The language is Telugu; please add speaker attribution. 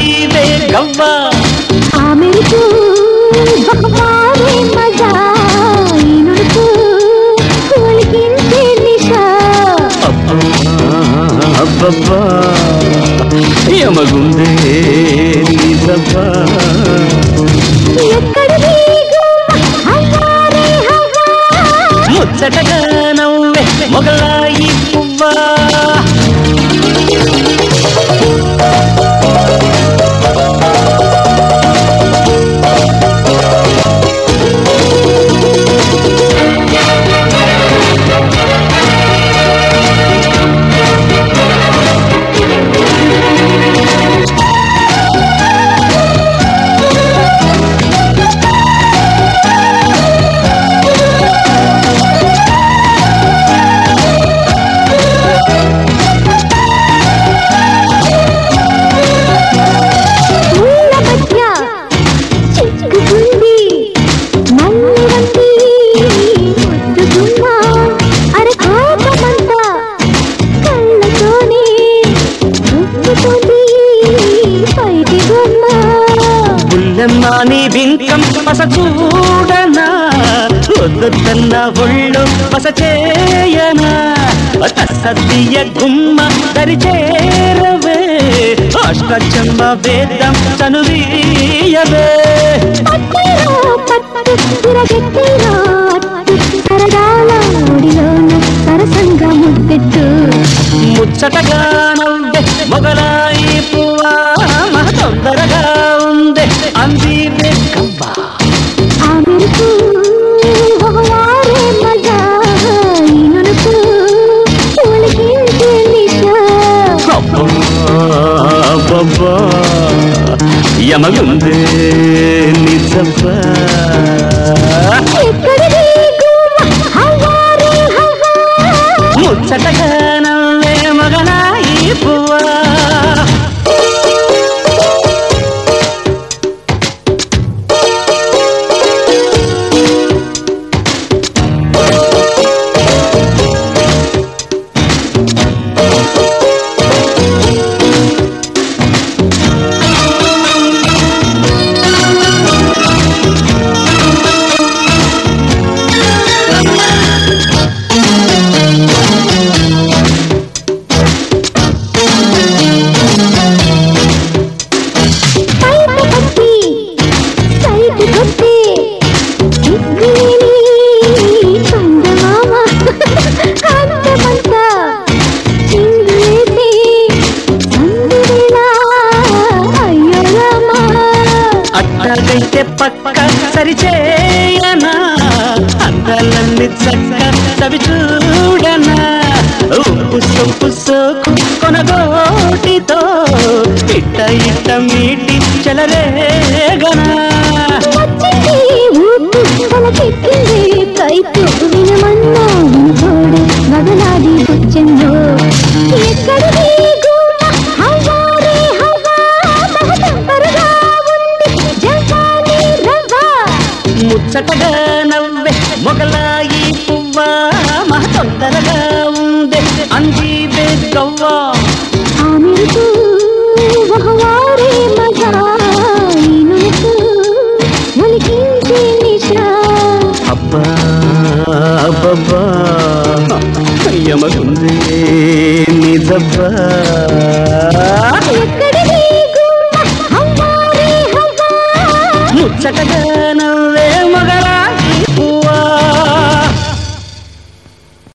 Speaker 1: అంజీవే గవ్వా
Speaker 2: ఆ మెరుపు బహుమారే మజా ఈ నుడుపు ఒలికించే నిశా
Speaker 1: అబ్బబ్బా యమగుందే నిజబ్బా
Speaker 2: ఎక్కడిది గుమ్మ హవ్వారే హవ్వా
Speaker 1: ముచ్చటగా నవ్వే మొగలాయి పువ్వా
Speaker 2: ఊళ్ళ మధ్య చిక్కుకుంది మల్లి వంటి ముద్దుగుమ్మ అరే కోపమంతా కళ్ళతోనే ఉప్పుతుంది పైకి గుమ్మ
Speaker 1: బుల్లెమ్మ నీ బింకం పస చూడనా వద్దన్న ఒళ్ళు పస చేయనా సద్దియ గుమ్మ దరి చేరవే అష్టచమ్మ వేదం చనువీయవే
Speaker 2: పట్టిరో పట్టు తిరగెట్టిరో అట్టు సరదాల ఒడిలోన సరసంగా ముద్దెట్టు
Speaker 1: ముచ్చటగా నవ్వే మొగలాయి పువ్వా మహ తొందరగా ఉందే అంది కవ్వా
Speaker 2: ఆ మెరుపు బహువారే మజా ఈ నునుపు ఒలికించే నిశా
Speaker 1: అబ్బబ్బా యమగుందే నిజబ్బా
Speaker 2: ఎక్కడిది గుమ్మ హవ్వారే హవ్వా
Speaker 1: ముచ్చటగా నవ్వే మగనాయి పువ్వా
Speaker 2: పైట పట్టి సైటు కొట్టి చిక్కిలేని చందమామ కాంతమంతా చిందులేసి సందువేళ అయ్యో రామా
Speaker 1: అట్టగైతే పక్క సరిచేయనా అందాలన్నీ చక్క చవి చూడనా ఉప్పు సొప్పు సోకు కొనగోటితో ఇట్ట ఇట్ట మీటి చెలరేగనా
Speaker 2: వచ్చింది ఊపు తలకెక్కింది కైపు వినమన్నా వినుకోడు వదలాది బుచ్చెందో ఎక్కడిది గుమ్మ హవ్వారే హవ్వా మహతంపరగా ఉంది జవాని రవ్వ
Speaker 1: ముచ్చటగా నవ్వే మొగలాయి పువ్వా మహ తొందరగా ఉందే అంజీవే గవ్వా
Speaker 2: ఆ మెరుపు బహువారే మజా ఈ నునుపు ఒలికించే నిశా
Speaker 1: అబ్బా అబ్బబ్బా యమగుందే నిజబ్బా
Speaker 2: ఎక్కడిది గుమ్మ హవ్వారే హవ్వా
Speaker 1: ముచ్చటగా